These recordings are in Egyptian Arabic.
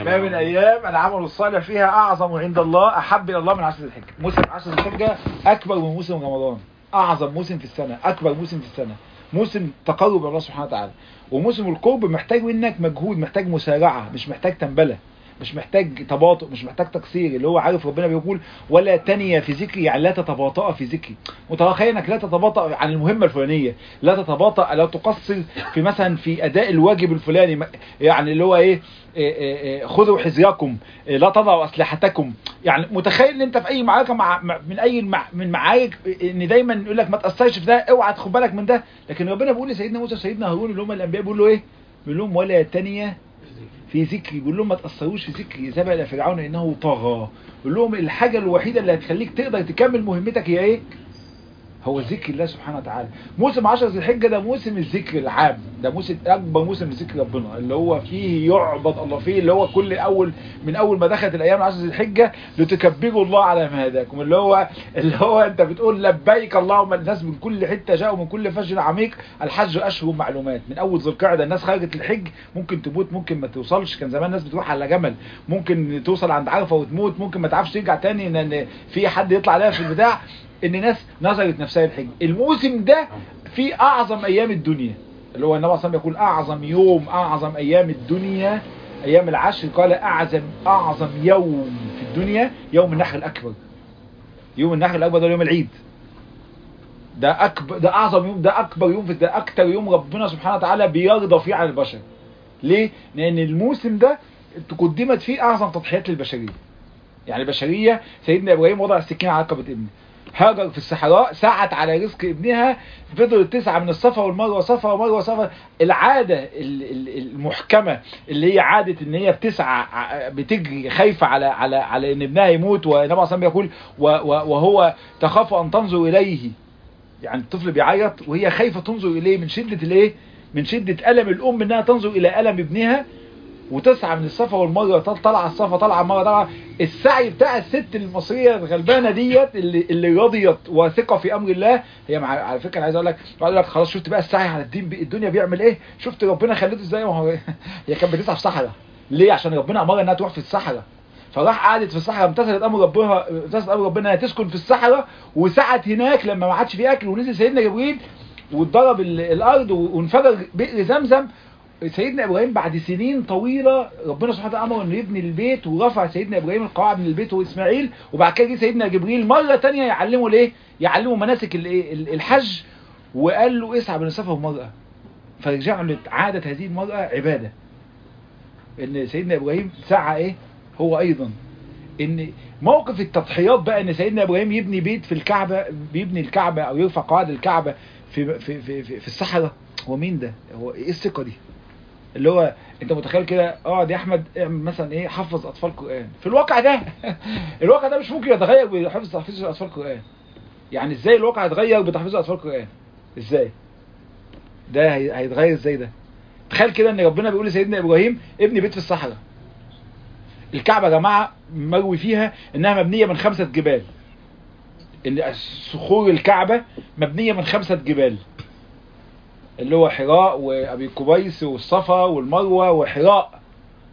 ما من ايام العمل الصالح فيها اعظم عند الله احب الى الله من عشر ذي الحجه موسم عشر ذي الحجه اكبر من موسم رمضان اعظم موسم في السنه اكبر موسم في السنه موسم تقرب الى الله سبحانه وتعالى وموسم القرب محتاج منك مجهود محتاج مسارعه مش محتاج تنبله مش محتاج تباطؤ مش محتاج تقصير اللي هو عارف ربنا بيقول ولا تنيا في ذكري يعني لا تتباطأ في ذكري متخيل انك لا تتباطأ عن المهمه الفلانيه لا تتباطأ لا تقصر في مثلا في اداء الواجب الفلاني يعني اللي هو ايه, إيه, إيه خذوا حذركم إيه لا تضعوا اسلحتكم يعني متخيل ان انت في اي معركه مع من اي مع من معارك ان دايما يقول لك ما تاثرش في ده اوعى تاخد بالك من ده لكن ربنا بيقول لسيدنا موسى وسيدنا هارون اللي هم الانبياء بيقول له ايه بيقول لهم ولا تنيا في ذكري بيقول لهم ما تأثروش في ذكري ذهب إلى فرعون إنه طغى بيقول لهم الحاجة الوحيدة اللي هتخليك تقدر تكمل مهمتك هي إيه هو ذكر الله سبحانه وتعالى موسم 10 ذي الحجه ده موسم الذكر العام ده موسم اكبر موسم لذكر ربنا اللي هو فيه يعبد الله فيه اللي هو كل اول من اول ما دخلت الايام 10 ذي الحجه لتكبروا الله على ما هداكم اللي هو اللي هو انت بتقول لبيك اللهم الناس من كل حته جاءوا من كل فج عميق الحج اشهر معلومات من اول ذي القعده الناس خرجت الحج ممكن تموت ممكن ما توصلش كان زمان الناس بتروح على جمل ممكن توصل عند عرفه وتموت ممكن ما تعرفش ترجع تاني ان في حد يطلع عليها في البتاع ان ناس نظرت نفسها الحج الموسم ده في اعظم ايام الدنيا اللي هو النبي صلى الله عليه وسلم يقول اعظم يوم اعظم ايام الدنيا ايام العشر قال اعظم اعظم يوم في الدنيا يوم النحر الاكبر يوم النحر الاكبر ده يوم العيد ده اكبر ده اعظم يوم ده اكبر يوم في ده اكتر يوم ربنا سبحانه وتعالى بيرضى فيه على البشر ليه لان الموسم ده قدمت فيه اعظم تضحيات للبشريه يعني البشريه سيدنا ابراهيم وضع السكينه على رقبه ابنه هاجر في الصحراء سعت على رزق ابنها فضلت تسعى من الصفا والمروه صفا ومروه صفا العاده المحكمه اللي هي عاده ان هي بتسعى بتجري خايفه على على على ان ابنها يموت والنبي صلى الله عليه وسلم يقول وهو تخاف ان تنظر اليه يعني الطفل بيعيط وهي خايفه تنظر اليه من شده الايه من شده الم الام انها تنظر الى الم ابنها وتسعى من الصفا والمروه طالعه الصفا طالعه المروه طالعه السعي بتاع الست المصريه الغلبانه ديت اللي اللي رضيت واثقه في امر الله هي مع على فكره انا عايز اقول لك اقول لك خلاص شفت بقى السعي على الدين الدنيا بيعمل ايه شفت ربنا خليته ازاي ما هو هي كانت بتسعى في صحراء ليه عشان ربنا امرها انها تروح في الصحراء فراح قعدت في الصحراء امتثلت امر ربنا امتثلت امر ربنا انها تسكن في الصحراء وسعت هناك لما ما عادش في اكل ونزل سيدنا جبريل واتضرب الارض وانفجر بئر زمزم سيدنا ابراهيم بعد سنين طويلة ربنا سبحانه وتعالى امره انه يبني البيت ورفع سيدنا ابراهيم القواعد من البيت واسماعيل وبعد كده جه سيدنا جبريل مرة تانية يعلمه الايه يعلمه مناسك الحج وقال له اسعى بين الصفا والمرأة فرجعوا عادة هذه المرأة عبادة ان سيدنا ابراهيم سعى ايه هو ايضا ان موقف التضحيات بقى ان سيدنا ابراهيم يبني بيت في الكعبة بيبني الكعبة او يرفع قواعد الكعبة في في في في, في الصحراء هو مين ده هو ايه الثقة دي اللي هو انت متخيل كده اقعد يا احمد اعمل مثلا ايه حفظ اطفال قران في الواقع ده الواقع ده مش ممكن يتغير بحفظ تحفيظ اطفال قران يعني ازاي الواقع هيتغير بتحفيظ اطفال قران ازاي ده هيتغير ازاي ده تخيل كده ان ربنا بيقول لسيدنا ابراهيم ابني بيت في الصحراء الكعبه يا جماعه مروي فيها انها مبنيه من خمسه جبال ان صخور الكعبه مبنيه من خمسه جبال اللي هو حراء وابي قبيس والصفا والمروه وحراء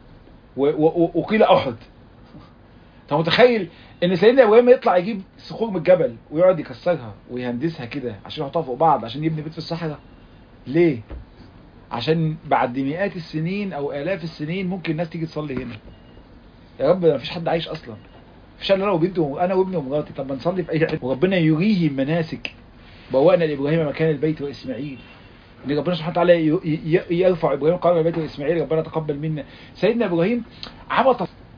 وقيل احد انت متخيل ان سيدنا ابراهيم يطلع يجيب صخور من الجبل ويقعد يكسرها ويهندسها كده عشان يحطها فوق بعض عشان يبني بيت في الصحراء ليه عشان بعد مئات السنين او الاف السنين ممكن الناس تيجي تصلي هنا يا رب ما فيش حد عايش اصلا مفيش انا وبنتي انا وابني ومراتي طب ما نصلي في اي حته وربنا يريهم مناسك بوأنا لابراهيم مكان البيت واسماعيل ان ربنا سبحانه وتعالى يرفع ابراهيم قام بيته اسماعيل ربنا تقبل منا سيدنا ابراهيم عمل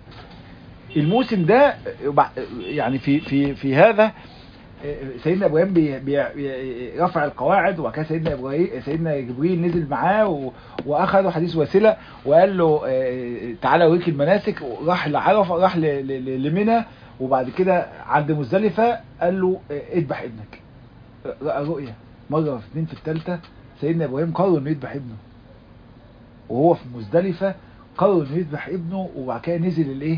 الموسم ده يعني في في في هذا سيدنا ابراهيم بي بي رفع القواعد وبعد كده سيدنا ابراهيم سيدنا جبريل نزل معاه واخذوا حديث وسيله وقال له تعالى اوريك المناسك راح لعرفه راح لمنى وبعد كده عند مزدلفه قال له اذبح ابنك راى رؤيه مره في اثنين في الثالثه سيدنا ابراهيم قرر انه يذبح ابنه وهو في مزدلفه قرر انه يذبح ابنه وبعد كده نزل الايه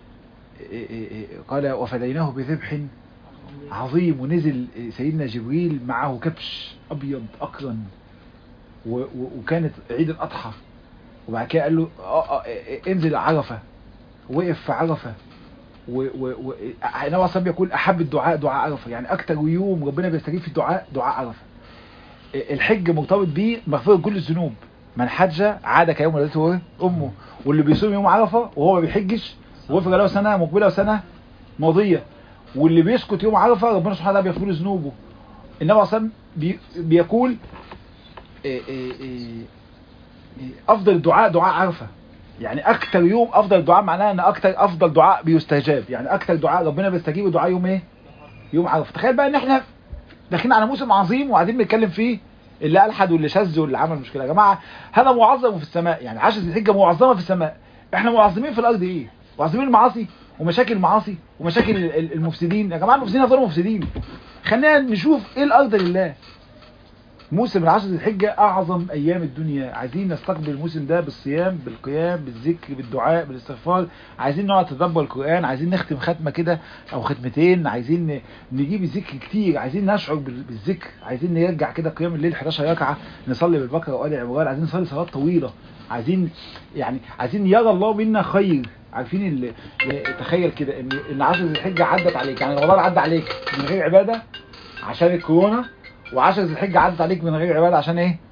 قال وفديناه بذبح عظيم ونزل سيدنا جبريل معه كبش ابيض اقرن وكانت عيد الاضحى وبعد كده قال له انزل عرفه وقف في عرفه و و و النبي صلى بيقول احب الدعاء دعاء عرفه يعني اكتر يوم ربنا بيستجيب في الدعاء دعاء عرفه الحج مرتبط بيه مغفره كل الذنوب من حج عاد كيوم ولدته امه واللي بيصوم يوم عرفه وهو ما بيحجش وغفر له سنه مقبله وسنه ماضيه واللي بيسكت يوم عرفه ربنا سبحانه وتعالى بيغفر له ذنوبه النبي صلى بي بيقول إيه إيه إيه افضل الدعاء دعاء عرفه يعني اكتر يوم افضل الدعاء معناه ان اكتر افضل دعاء بيستجاب يعني اكتر دعاء ربنا بيستجيب دعاء يوم ايه يوم عرفه تخيل بقى ان احنا داخلين على موسم عظيم وقاعدين بنتكلم فيه اللي الحد واللي شذ واللي عمل مشكله يا جماعه هذا معظم في السماء يعني عشر ذي الحجه معظمه في السماء احنا معظمين في الارض ايه معظمين المعاصي ومشاكل المعاصي ومشاكل المفسدين يا جماعه المفسدين هذول مفسدين خلينا نشوف ايه الارض لله موسم العشر ذي الحجة أعظم أيام الدنيا عايزين نستقبل الموسم ده بالصيام بالقيام بالذكر بالدعاء بالاستغفار عايزين نقعد نتدبر القرآن عايزين نختم ختمة كده أو ختمتين عايزين نجيب الذكر كتير عايزين نشعر بالذكر عايزين نرجع كده قيام الليل 11 ركعة نصلي بالبقرة وآل عمران عايزين نصلي صلاة طويلة عايزين يعني عايزين يرى الله منا خير عارفين اللي تخيل كده ان ان 10 ذي الحجة عدت عليك يعني رمضان عدى عليك من غير عبادة عشان الكورونا وعشر ذي الحجة عدت عليك من غير عبادة عشان ايه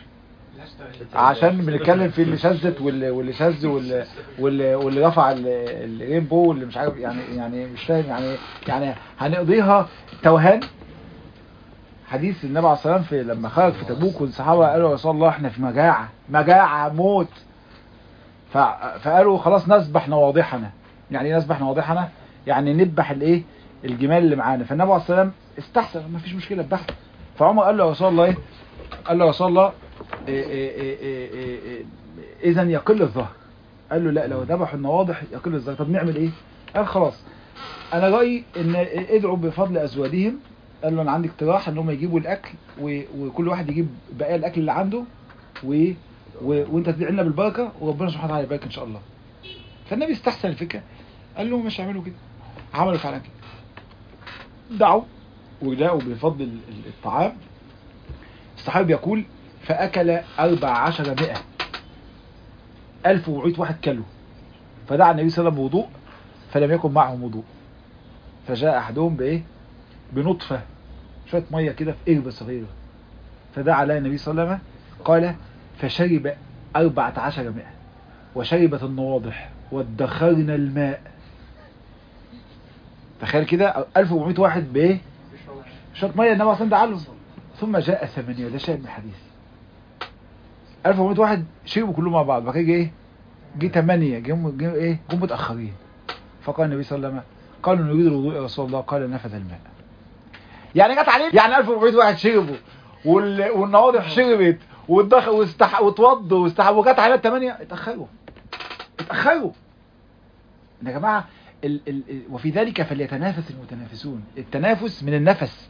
عشان بنتكلم في اللي شذت واللي واللي شذ واللي واللي, واللي رفع الرينبو واللي مش عارف يعني يعني مش فاهم يعني يعني هنقضيها توهان حديث النبي عليه الصلاه والسلام في لما خرج في تبوك والصحابه قالوا يا رسول الله احنا في مجاعه مجاعه موت فقالوا خلاص نذبح نواضحنا يعني ايه نذبح نواضحنا يعني نذبح الايه الجمال اللي معانا فالنبي عليه الصلاه والسلام استحسن ما فيش مشكله ذبحها فعمر قال له يا رسول الله ايه قال له يا رسول الله إيه إيه إيه إيه إيه اذا يقل الظهر قال له لا لو ذبحوا النواضح يقل الظهر طب نعمل ايه قال خلاص انا رايي ان ادعوا بفضل ازواجهم قال له انا عندي اقتراح ان هم يجيبوا الاكل وكل واحد يجيب بقايا الاكل اللي عنده و... و... وانت تدعي لنا بالبركه وربنا سبحانه وتعالى يبارك ان شاء الله فالنبي استحسن الفكره قال له مش هيعملوا كده عملوا فعلا كده دعوا وجاءوا بفضل الطعام الصحابي يقول فأكل أربع عشر مئة ألف وعيد واحد كلوا فدعا النبي صلى الله عليه وسلم بوضوء فلم يكن معهم وضوء فجاء أحدهم بإيه بنطفة شوية مية كده في قربة صغيرة فدعا عليها النبي صلى الله عليه وسلم قال فشرب أربعة عشر مئة وشربت النواضح وادخرنا الماء تخيل كده 1400 واحد بايه شويه ميه النبي اصلا دعا لهم ثم جاء ثمانية ده شاهد من الحديث 1400 واحد شربوا كلهم مع بعض بعد كده ايه جه ثمانية جم جم ايه جم متاخرين فقال النبي صلى الله عليه وسلم قالوا نريد الوضوء يا رسول الله قال نفذ الماء يعني جت عليه يعني 1400 واحد شربوا وال... والنواضح شربت والدخل واستح... وتوضوا واستح... وجت عليها الثمانية اتاخروا اتاخروا يا جماعه ال ال وفي ذلك فليتنافس المتنافسون التنافس من النفس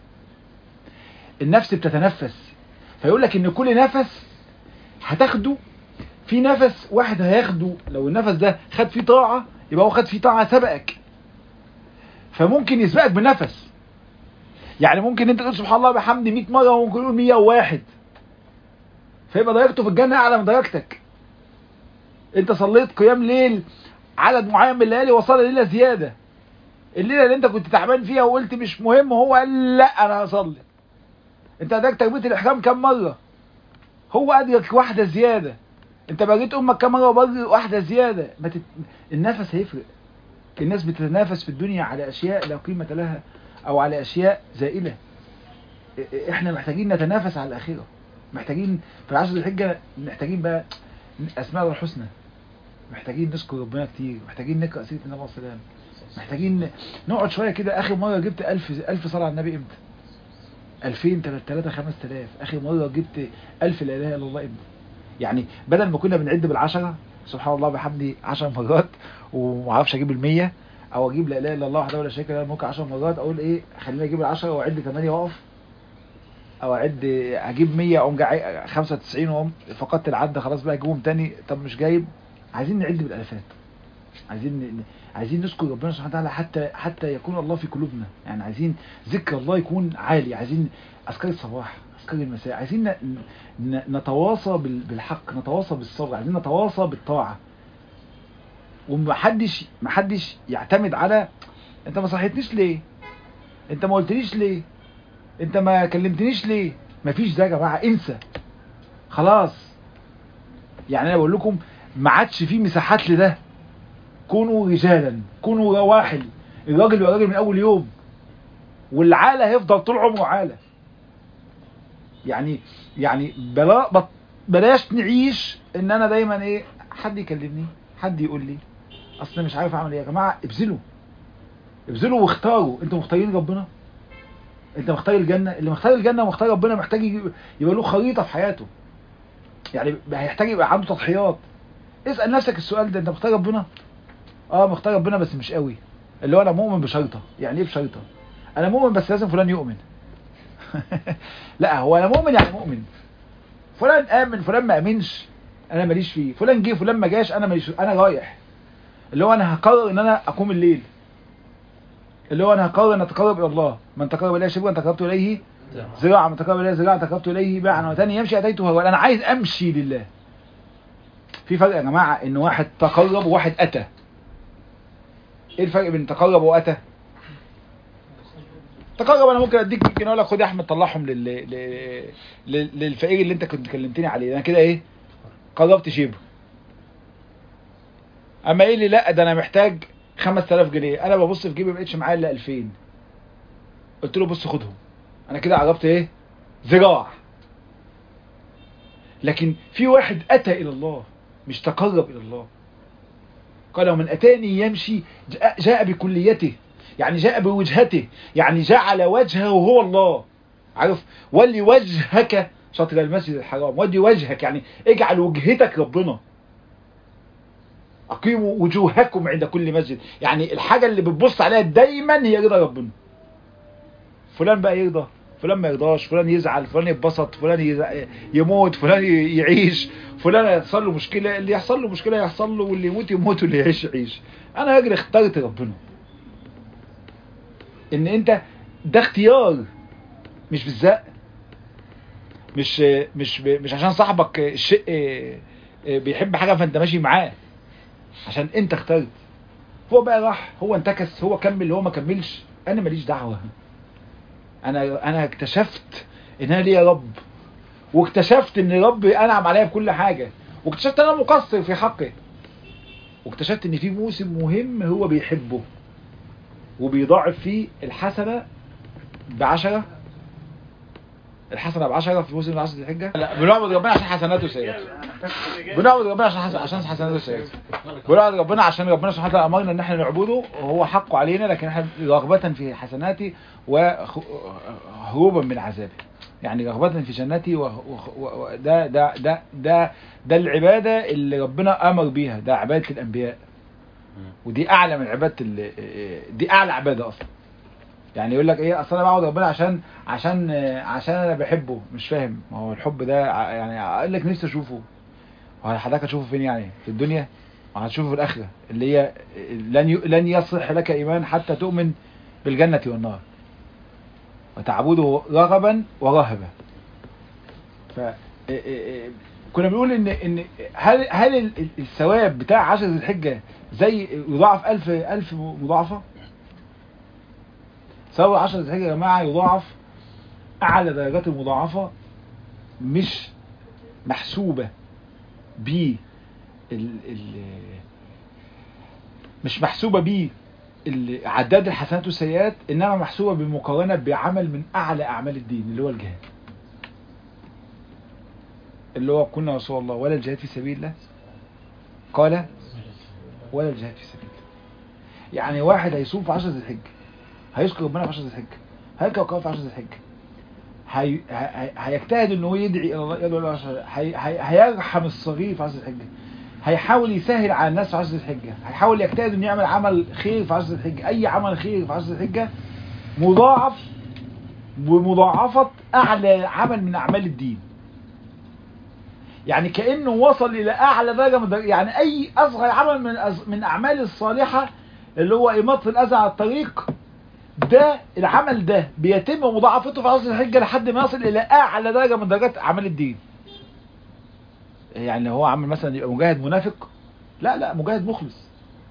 النفس بتتنفس فيقول لك ان كل نفس هتاخده في نفس واحد هياخده لو النفس ده خد فيه طاعة يبقى هو خد فيه طاعة سبقك فممكن يسبقك بنفس يعني ممكن انت تقول سبحان الله بحمد 100 مرة وممكن يقول 101 فيبقى درجته في الجنة اعلى من درجتك انت صليت قيام ليل عدد معين من الليالي وصل ليله زياده الليله اللي انت كنت تعبان فيها وقلت مش مهم هو قال لا انا هصلي انت ادركت تكبيره الاحرام كم مره هو ادرك واحده زياده انت بقيت امك كم مره وبرر واحده زياده ما تت... النفس هيفرق الناس بتتنافس في الدنيا على اشياء لا قيمه لها او على اشياء زائله احنا محتاجين نتنافس على الاخره محتاجين في العشر الحجه محتاجين بقى اسماء الحسنى محتاجين نذكر ربنا كتير محتاجين نقرا سيره النبي صلى الله عليه وسلم محتاجين نقعد شويه كده اخر مره جبت 1000 1000 صلاه على النبي امتى 2000 3000 5000 اخر مره جبت 1000 لا اله الا الله امتى يعني بدل ما كنا بنعد بالعشرة سبحان الله بحمدي 10 مرات وما اعرفش اجيب ال100 او اجيب لا اله الا الله وحده ولا شريك له ممكن 10 مرات اقول ايه خليني اجيب ال10 واعد 8 واقف او اعد اجيب 100 اقوم جاي 95 واقوم فقدت العد خلاص بقى اجيبهم تاني طب مش جايب عايزين نعد بالالفات عايزين عايزين نذكر ربنا سبحانه وتعالى حتى حتى يكون الله في قلوبنا يعني عايزين ذكر الله يكون عالي عايزين اذكار الصباح اذكار المساء عايزين نتواصى بالحق نتواصى بالصبر عايزين نتواصى بالطاعه ومحدش محدش يعتمد على انت ما صحيتنيش ليه انت ما قلتليش ليه انت ما كلمتنيش ليه مفيش ده يا جماعه انسى خلاص يعني انا بقول لكم ما عادش في مساحات لده كونوا رجالا كونوا رواحل الراجل يبقى راجل من اول يوم والعاله هيفضل طول عمره عاله يعني يعني بلا بط- بلاش نعيش ان انا دايما ايه حد يكلمني حد يقول لي اصل مش عارف اعمل ايه يا جماعه ابذلوا ابذلوا واختاروا انتوا مختارين ربنا انت مختار الجنه اللي مختار الجنه ومختار ربنا محتاج يجي- يبقى له خريطه في حياته يعني هيحتاج يبقى عنده تضحيات اسال نفسك السؤال ده انت مختار ربنا اه مختار ربنا بس مش قوي اللي هو انا مؤمن بشريطه يعني ايه بشريطه انا مؤمن بس لازم فلان يؤمن لا هو انا مؤمن يعني مؤمن فلان امن فلان ما امنش انا ماليش فيه فلان جه فلان ما جاش انا ماليش انا رايح اللي هو انا هقرر ان انا اقوم الليل اللي هو انا هقرر ان اتقرب الى الله من تقرب اليه شبرا تقربت اليه ذراعا من تقرب اليه ذراعا تقربت اليه باعا وتاني يمشي اتيته هو انا عايز امشي لله في فرق يا جماعه ان واحد تقرب وواحد اتى ايه الفرق بين تقرب واتى تقرب انا ممكن اديك يمكن اقول لك خد يا احمد طلعهم لل... لل... لل... للفقير اللي انت كنت كلمتني عليه انا كده ايه قربت شبه اما ايه لي لا ده انا محتاج 5000 جنيه انا ببص في جيبي ما لقيتش معايا الا 2000 قلت له بص خدهم انا كده قربت ايه ذراع لكن في واحد اتى الى الله مش تقرب الى الله قال ومن اتاني يمشي جاء, جاء بكليته يعني جاء بوجهته يعني جعل وجهه هو الله عارف ولي وجهك شطر المسجد الحرام ولي وجهك يعني اجعل وجهتك ربنا اقيموا وجوهكم عند كل مسجد يعني الحاجة اللي بتبص عليها دايما هي رضا ربنا فلان بقى يرضى فلان ما يرضاش فلان يزعل فلان يتبسط فلان يز- يموت فلان ي- يعيش فلان يحصل له مشكلة اللي يحصل له مشكلة يحصل له واللي يموت يموت واللي يعيش يعيش انا راجل اخترت ربنا ان انت ده اختيار مش بالزق مش مش مش عشان صاحبك الشيء بيحب حاجه فانت ماشي معاه عشان انت اخترت هو بقى راح هو انتكس هو كمل هو ما كملش انا ماليش دعوه انا انا اكتشفت ان انا ليا رب واكتشفت ان ربي انعم عليا بكل حاجه واكتشفت ان انا مقصر في حقه واكتشفت ان في موسم مهم هو بيحبه وبيضاعف فيه الحسنه بعشرة الحسنه بعشرة في موسم عشرة الحجه لا بنعبد ربنا عشان حسناته وسيئاته بنعبد ربنا عشان حسن عشان حسناته وسيئاته بنعبد ربنا عشان ربنا سبحانه وتعالى امرنا ان احنا نعبده وهو حقه علينا لكن احنا رغبه في حسناته وهروبا من عذابه يعني رغبة في جنتي و... و... و... ده ده ده ده ده العبادة اللي ربنا أمر بيها ده عبادة الأنبياء ودي أعلى من عبادة ال... دي أعلى عبادة أصلا يعني يقول لك إيه أصل أنا بعبد ربنا عشان عشان عشان أنا بحبه مش فاهم ما هو الحب ده ع- يعني أقول لك نفسي أشوفه هو حضرتك هتشوفه فين يعني في الدنيا وهتشوفه في الآخرة اللي هي لن ي... لن يصح لك إيمان حتى تؤمن بالجنة والنار وتعبده رغبا ورهبا ف إيه إيه إيه كنا بنقول ان ان هل هل ال- ال- الثواب بتاع عشر ذي الحجه زي يضاعف ألف ألف مضاعفه ثواب عشر ذي الحجه يا جماعه يضاعف اعلى درجات المضاعفه مش محسوبه ب ال ال مش محسوبه ب ال- عداد الحسنات والسيئات انما محسوبه بالمقارنه بعمل من اعلى اعمال الدين اللي هو الجهاد اللي هو قلنا يا رسول الله ولا الجهاد في سبيل الله قال ولا الجهاد في سبيل الله يعني واحد هيصوم في 10 ذي الحجه هيذكر ربنا في 10 ذي الحجه هيركع وقف في 10 ذي الحجه هي... هي... هيجتهد ان هو يدعي الى الله يدعو الله عشان- هي... هي... هيرحم الصغير في 10 ذي الحجه هيحاول يسهل على الناس في 10 ذي الحجه هيحاول يجتهد انه يعمل عمل خير في 10 ذي الحجه اي عمل خير في 10 ذي الحجه مضاعف بمضاعفه اعلى عمل من اعمال الدين يعني كانه وصل الى اعلى درجه من درجة يعني اي اصغر عمل من الأز- من اعمال الصالحه اللي هو اماطه الاذى على الطريق ده العمل ده بيتم مضاعفته في عصر الحجه لحد ما يصل الى اعلى درجه من درجات اعمال الدين يعني لو هو عامل مثلا يبقى مجاهد منافق لا لا مجاهد مخلص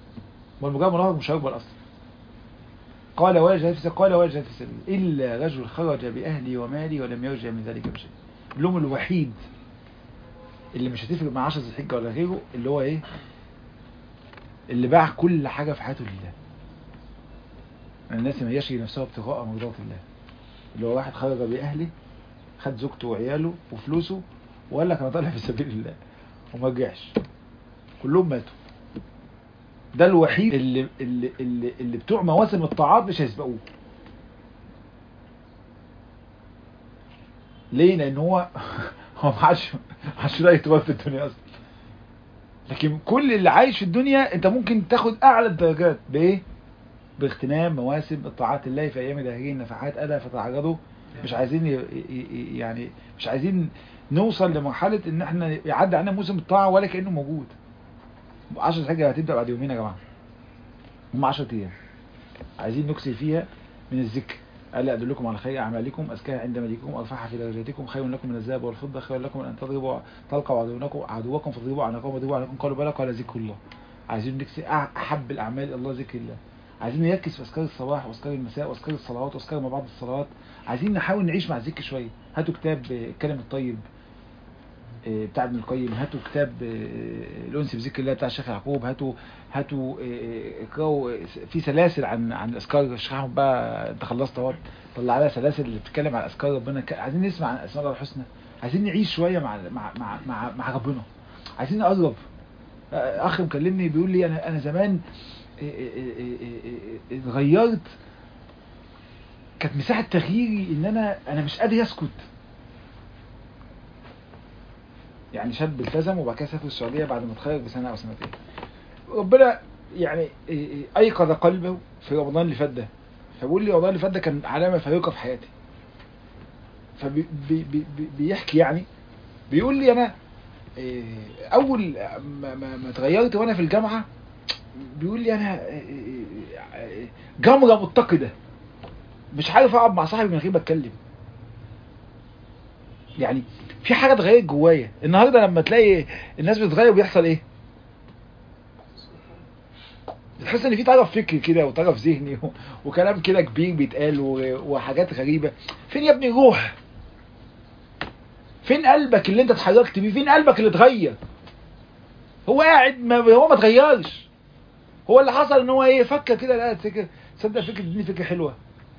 والمجاهد مراهق مش هيقبل اصلا قال ولا جهاد في سبيل قال ولا جهاد في سبيل الا رجل خرج باهلي ومالي ولم يرجع من ذلك بشيء اللوم الوحيد اللي مش هتفرق مع 10 ذي الحجه ولا غيره اللي هو ايه اللي باع كل حاجه في حياته لله الناس ما يشري نفسه ابتغاء مرضات الله اللي هو واحد خرج باهله خد زوجته وعياله وفلوسه وقال لك انا طالع في سبيل الله وما رجعش كلهم ماتوا ده الوحيد اللي اللي اللي, اللي بتوع مواسم الطاعات مش هيسبقوه ليه لان هو هو ما عادش ما عادش لاقي يتوب في الدنيا اصلا لكن كل اللي عايش في الدنيا انت ممكن تاخد اعلى الدرجات بايه باغتنام مواسم الطاعات الله في ايام دهرين نفحات الا فتعرضوا مش عايزين ي... ي... يعني مش عايزين نوصل لمرحله ان احنا يعدي علينا موسم الطاعه ولا كانه موجود 10 حاجه هتبدا بعد يومين يا جماعه هم 10 ايام عايزين نكسر فيها من الذكر ألا أدلكم على خير أعمالكم أزكاها عند مليككم أرفعها في درجاتكم خير لكم من الذهب والفضة خير لكم من أن تضربوا تلقوا عدوكم عدوكم فاضربوا عنكم وضربوا عنكم قالوا بلى قال ذكر الله عايزين نكسر أحب الأعمال إلى الله ذكر الله عايزين نركز في أذكار الصباح وأذكار المساء وأذكار الصلوات وأذكار ما بعد الصلوات عايزين نحاول نعيش مع الذكر شوية هاتوا كتاب الكلم الطيب بتاع ابن القيم هاتوا كتاب الانس بذكر الله بتاع الشيخ يعقوب هاتوا هاتوا اقراوا في سلاسل عن عن الاذكار الشيخ احمد بقى انت خلصت اهوت طلع لها سلاسل اللي بتتكلم عن اذكار ربنا عايزين نسمع عن اسماء الله الحسنى عايزين نعيش شويه مع مع مع مع, مع ربنا عايزين نقرب اخ مكلمني بيقول لي انا انا زمان اتغيرت كانت مساحه تغييري ان انا انا مش قادر اسكت يعني شاب التزم وبعد كده سافر السعوديه بعد ما اتخرج بسنه او سنتين ربنا يعني ايقظ قلبه في رمضان اللي فات ده فبيقول لي رمضان اللي فات ده كان علامه فارقه في حياتي فبيحكي يعني بيقول لي انا اول ما, ما, ما اتغيرت وانا في الجامعه بيقول لي انا جمره متقده مش عارف اقعد مع صاحبي من غير ما اتكلم يعني في حاجه اتغيرت جوايا النهارده لما تلاقي الناس بتتغير بيحصل ايه بتحس ان في طرف فكري كده وطرف ذهني وكلام كده كبير بيتقال وحاجات غريبه فين يا ابني الروح فين قلبك اللي انت اتحركت بيه فين قلبك اللي اتغير هو قاعد ما هو ما اتغيرش هو اللي حصل ان هو ايه فكر كده لا فكر تصدق فكره دي فكره حلوه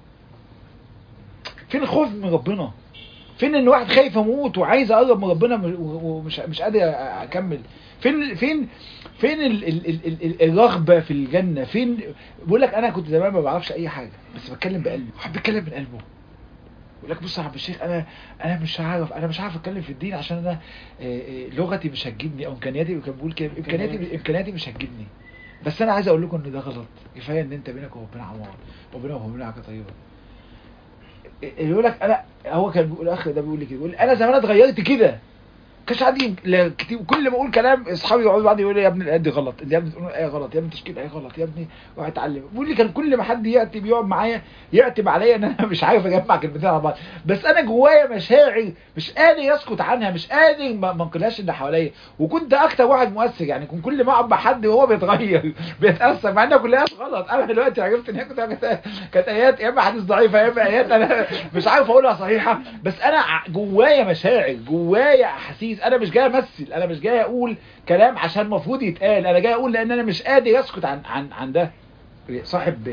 فين الخوف من ربنا فين ان واحد خايف اموت وعايز اقرب من ربنا ومش مش قادر اكمل فين فين فين ال ال ال ال الرغبه في الجنه فين بقول لك انا كنت زمان ما بعرفش اي حاجه بس بتكلم بقلبي واحد بيتكلم من قلبه يقول لك بص يا عم الشيخ انا انا مش عارف انا مش عارف اتكلم في الدين عشان انا لغتي مش هتجيبني او امكانياتي كان بيقول كده امكانياتي امكانياتي مش هتجيبني بس انا عايز اقول لكم ان ده غلط كفايه ان انت بينك وربنا عمار ربنا وهو حاجه طيبه يقول لك انا هو كان بيقول الاخ ده بيقول لي كده بيقول انا زمان اتغيرت كده كانش عندي كتير كل ما اقول كلام اصحابي يقعدوا بعد يقولوا لي يا ابني الايه دي غلط يا ابني تقول ايه غلط يا ابني تشكيل ايه غلط يا ابني روح اتعلم بيقول لي كان كل ما حد ياتي بيقعد معايا يعتب عليا ان انا مش عارف اجمع كلمتين على بعض بس انا جوايا مشاعر مش قادر يسكت عنها مش قادر ما انقلهاش اللي حواليا وكنت اكتر واحد مؤثر يعني كنت كل ما اقعد مع حد وهو بيتغير بيتاثر مع انها كلها غلط انا دلوقتي عرفت ان هي كانت كانت ايات يا اما حديث ضعيفه يا اما ايات انا مش عارف اقولها صحيحه بس انا جوايا مشاعر جوايا احاسيس انا مش جاي امثل انا مش جاي اقول كلام عشان المفروض يتقال انا جاي اقول لان انا مش قادر اسكت عن عن عن ده صاحب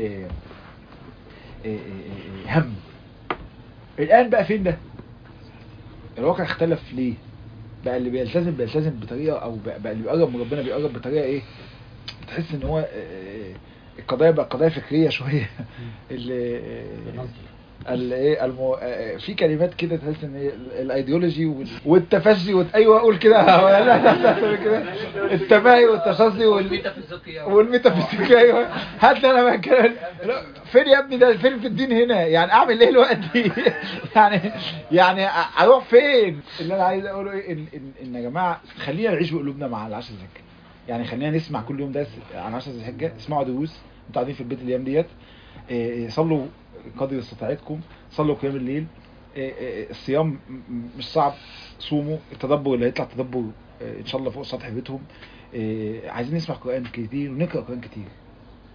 هم الان بقى فين ده الواقع اختلف ليه بقى اللي بيلتزم بيلتزم بطريقه او بقى اللي بيقرب من ربنا بيقرب بطريقه ايه تحس ان هو القضايا بقى قضايا فكريه شويه اللي الايه المو... في كلمات كده تحس ان الايديولوجي والتفشي وت... ايوه اقول كده كده التماهي والتشظي وال... والميتافيزيقيا ايوه هات لي انا بتكلم فين يا ابني ده فين في الدين هنا يعني اعمل ايه دلوقتي يعني يعني اروح فين اللي انا عايز اقوله ايه ان, إن, إن يا جماعه خلينا نعيش بقلوبنا مع العشر الحجه يعني خلينا نسمع كل يوم درس عن عشر الحجه اسمعوا دروس انتوا قاعدين في البيت الايام ديت صلوا قدر استطاعتكم صلوا قيام الليل الصيام مش صعب صوموا التدبر اللي هيطلع تدبر ان شاء الله فوق سطح بيتهم عايزين نسمع قران كتير ونقرا قران كتير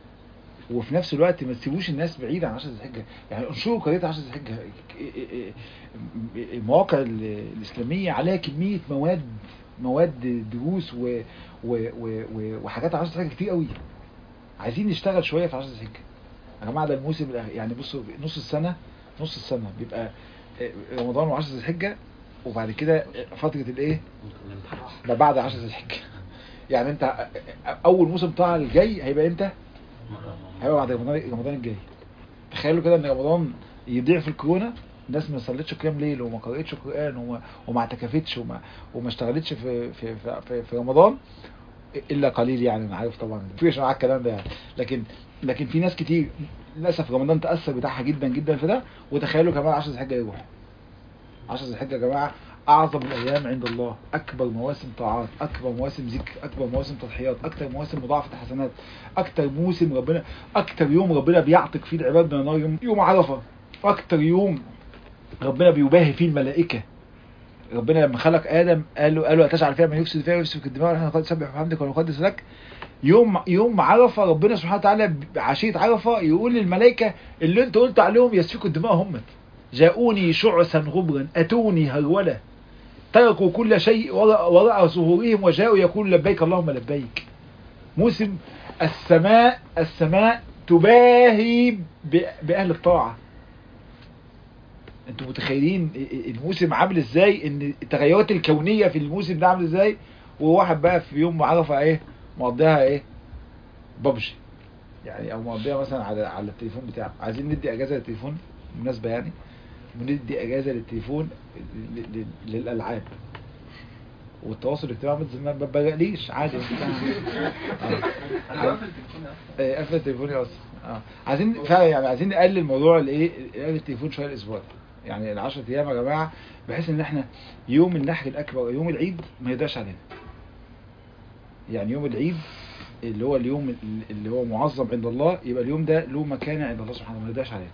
وفي نفس الوقت ما تسيبوش الناس بعيدة عن عشرة ذي الحجة يعني انشروا قضية عشرة ذي الحجة المواقع ال- الإسلامية عليها كمية مواد مواد دروس و و و و وحاجات عشرة ذي الحجة كتير قوي عايزين نشتغل شوية في عشرة ذي الحجة يا جماعة ده الموسم الأخ- يعني بصوا نص السنة نص السنة بيبقى رمضان وعشرة ذي الحجة وبعد كده فترة الايه ما بعد عشرة ذي الحجة يعني انت اول موسم طلع الجاي هيبقى امتى هيبقى بعد رمضان رمضان الجاي تخيلوا كده ان رمضان يضيع في الكورونا الناس ما صلتش قيام ليل وما قرأتش قرآن وما وما اعتكفتش وما وما اشتغلتش في في في, في, في رمضان الا قليل يعني انا عارف طبعا مفيش معاك الكلام ده يعني لكن لكن في ناس كتير للاسف رمضان تاثر بتاعها جدا جدا في ده وتخيلوا كمان 10 ذي الحجه يروح 10 ذي الحجه يا جماعه اعظم الايام عند الله اكبر مواسم طاعات اكبر مواسم ذكر اكبر مواسم تضحيات اكتر مواسم مضاعفه حسنات اكتر موسم ربنا اكتر يوم ربنا بيعتق فيه العباد من النار يوم, يوم عرفه اكتر يوم ربنا بيباهي فيه الملائكه ربنا لما خلق ادم قال له قال له اتجعل فيها من يفسد فيها ويسفك الدماء ونحن قد نسبح بحمدك ونقدس لك يوم يوم عرفه ربنا سبحانه وتعالى عشيه عرفه يقول للملائكه اللي انت قلت عليهم يسفكوا الدماء هم جاءوني شعثا غبرا اتوني هرولا تركوا كل شيء وراء, وراء ظهورهم وجاءوا يقول لبيك اللهم لبيك موسم السماء السماء تباهي ب- بأهل الطاعة انتوا متخيلين الموسم عامل ازاي ان التغيرات الكونية في الموسم ده عامل ازاي وواحد بقى في يوم عرفة ايه مقضيها ايه ببجي يعني او مقضيها مثلا على على التليفون بتاعه عايزين ندي اجازة للتليفون بالمناسبة يعني وندي اجازة للتليفون ل- ل- للالعاب والتواصل الاجتماعي ما- ما ببرقليش عادي آه. ايه قفل تليفوني اصلا اه عايزين فعلا يعني عايزين نقلل موضوع الايه نقلل التليفون شويه الاسبوع ده. يعني ال 10 ايام يا جماعه بحيث ان احنا يوم النحر الاكبر يوم العيد ما يضيعش علينا يعني يوم العيد اللي هو اليوم اللي هو معظم عند الله يبقى اليوم ده له مكانه عند الله سبحانه وتعالى ما يضيعش علينا